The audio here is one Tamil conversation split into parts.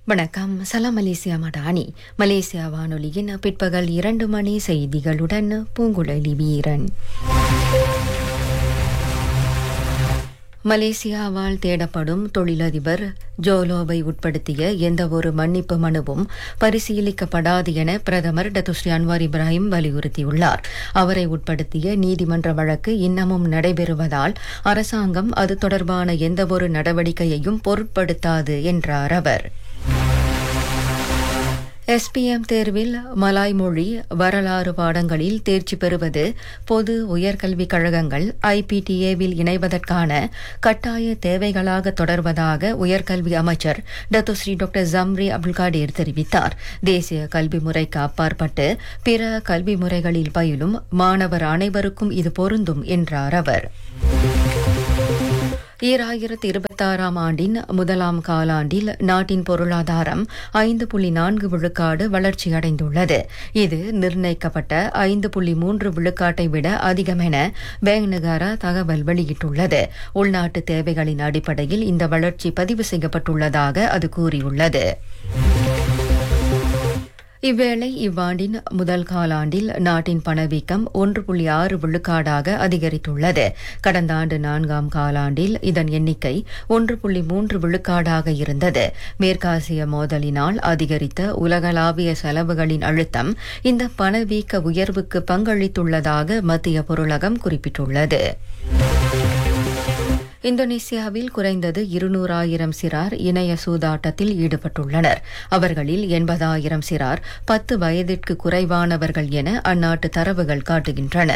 வணக்கம் சலாம் மலேசியா மடானி மலேசியா வானொலியின் பிற்பகல் இரண்டு மணி செய்திகளுடன் பூங்குழலி வீரன் மலேசியாவால் தேடப்படும் தொழிலதிபர் ஜோலோவை உட்படுத்திய எந்தவொரு மன்னிப்பு மனுவும் பரிசீலிக்கப்படாது என பிரதமர் டத்துஸ்ரீ அன்வார் இப்ராஹிம் வலியுறுத்தியுள்ளார் அவரை உட்படுத்திய நீதிமன்ற வழக்கு இன்னமும் நடைபெறுவதால் அரசாங்கம் அது தொடர்பான எந்தவொரு நடவடிக்கையையும் பொருட்படுத்தாது என்றார் அவர் எஸ்பிஎம் தேர்வில் மலாய் மொழி வரலாறு பாடங்களில் தேர்ச்சி பெறுவது பொது உயர்கல்விக் கழகங்கள் ஐபிடிஏவில் இணைவதற்கான கட்டாய தேவைகளாக தொடர்வதாக உயர்கல்வி அமைச்சர் டத்துஸ்ரீ டாக்டர் ஜம்ரி அப்துல்காடீர் தெரிவித்தார் தேசிய கல்வி முறைக்கு அப்பாற்பட்டு பிற கல்வி முறைகளில் பயிலும் மாணவர் அனைவருக்கும் இது பொருந்தும் என்றார் அவர் ஈராயிரத்து இருபத்தாறாம் ஆண்டின் முதலாம் காலாண்டில் நாட்டின் பொருளாதாரம் ஐந்து புள்ளி நான்கு விழுக்காடு வளர்ச்சியடைந்துள்ளது இது நிர்ணயிக்கப்பட்ட ஐந்து புள்ளி மூன்று விழுக்காட்டை விட அதிகம் என பேங்க் நகாரா தகவல் வெளியிட்டுள்ளது உள்நாட்டு தேவைகளின் அடிப்படையில் இந்த வளர்ச்சி பதிவு செய்யப்பட்டுள்ளதாக அது கூறியுள்ளது இவ்வேளை இவ்வாண்டின் முதல் காலாண்டில் நாட்டின் பணவீக்கம் ஒன்று புள்ளி ஆறு விழுக்காடாக அதிகரித்துள்ளது கடந்த ஆண்டு நான்காம் காலாண்டில் இதன் எண்ணிக்கை ஒன்று புள்ளி மூன்று விழுக்காடாக இருந்தது மேற்காசிய மோதலினால் அதிகரித்த உலகளாவிய செலவுகளின் அழுத்தம் இந்த பணவீக்க உயர்வுக்கு பங்களித்துள்ளதாக மத்திய பொருளகம் குறிப்பிட்டுள்ளது இந்தோனேசியாவில் குறைந்தது இருநூறாயிரம் சிறார் இணைய சூதாட்டத்தில் ஈடுபட்டுள்ளனர் அவர்களில் எண்பதாயிரம் சிறார் பத்து வயதிற்கு குறைவானவர்கள் என அந்நாட்டு தரவுகள் காட்டுகின்றன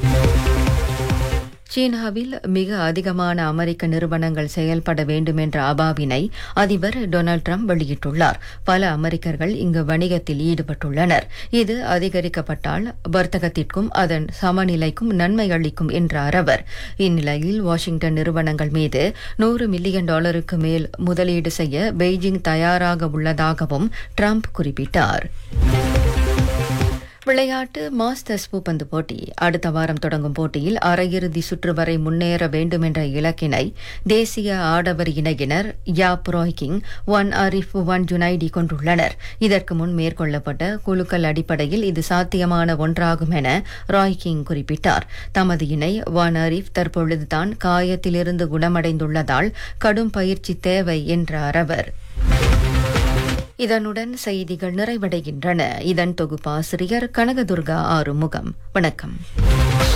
சீனாவில் மிக அதிகமான அமெரிக்க நிறுவனங்கள் செயல்பட வேண்டும் என்ற அபாவினை அதிபர் டொனால்டு டிரம்ப் வெளியிட்டுள்ளார் பல அமெரிக்கர்கள் இங்கு வணிகத்தில் ஈடுபட்டுள்ளனர் இது அதிகரிக்கப்பட்டால் வர்த்தகத்திற்கும் அதன் சமநிலைக்கும் நன்மை அளிக்கும் என்றார் அவர் இந்நிலையில் வாஷிங்டன் நிறுவனங்கள் மீது நூறு மில்லியன் டாலருக்கு மேல் முதலீடு செய்ய பெய்ஜிங் தயாராக உள்ளதாகவும் டிரம்ப் குறிப்பிட்டார் விளையாட்டு மாஸ்டர்ஸ் பூப்பந்து போட்டி அடுத்த வாரம் தொடங்கும் போட்டியில் அரையிறுதி சுற்று வரை முன்னேற வேண்டும் என்ற இலக்கினை தேசிய ஆடவர் இணையினர் யாப் ராய்கிங் ஒன் அரிஃப் ஒன் ஜுனைடி கொண்டுள்ளனர் இதற்கு முன் மேற்கொள்ளப்பட்ட குழுக்கள் அடிப்படையில் இது சாத்தியமான ஒன்றாகும் என ராய்கிங் குறிப்பிட்டார் தமது இணை ஒன் அரிஃப் தற்பொழுதுதான் காயத்திலிருந்து குணமடைந்துள்ளதால் கடும் பயிற்சி தேவை என்றார் அவர் இதனுடன் செய்திகள் நிறைவடைகின்றன இதன் தொகுப்பாசிரியர் கனகதுர்கா ஆறுமுகம் வணக்கம்